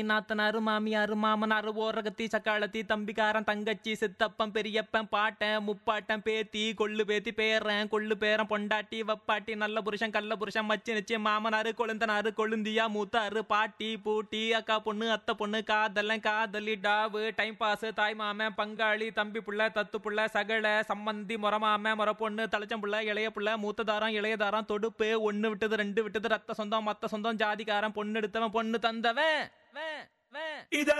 நாத்தனாரு மாமியாரு மாமனாரு ஓரகத்தி சக்காளத்தி தம்பிக்காரன் தங்கச்சி சித்தப்பன் பெரியப்பன் பாட்டன் முப்பாட்டன் பேத்தி கொள்ளு பேத்தி பேரன் கொள்ளு பேரன் பொண்டாட்டி வப்பாட்டி நல்ல புருஷன் கள்ள புருஷன் மச்சி நிச்சி மாமனாரு கொழுந்தனாரு கொழுந்தியா மூத்தாரு பாட்டி பூட்டி அக்கா பொண்ணு அத்தை பொண்ணு காதலன் காதலி டாவு டைம் பாஸ் தாய் மாமன் பங்காளி தம்பி புள்ள தத்து புள்ள சகல சம்மந்தி முறமாம முற பொண்ணு தலைச்சம் புள்ள இளைய புள்ள மூத்ததாரம் இளையதாரம் தொடுப்பு ஒண்ணு விட்டது ரெண்டு விட்டது ரத்த சொந்தம் மத்த சொந்தம் ஜாதிக்காரன் பொண்ணு எடுத்தவன் பொண்ணு தந்தவன் வே, வே. இத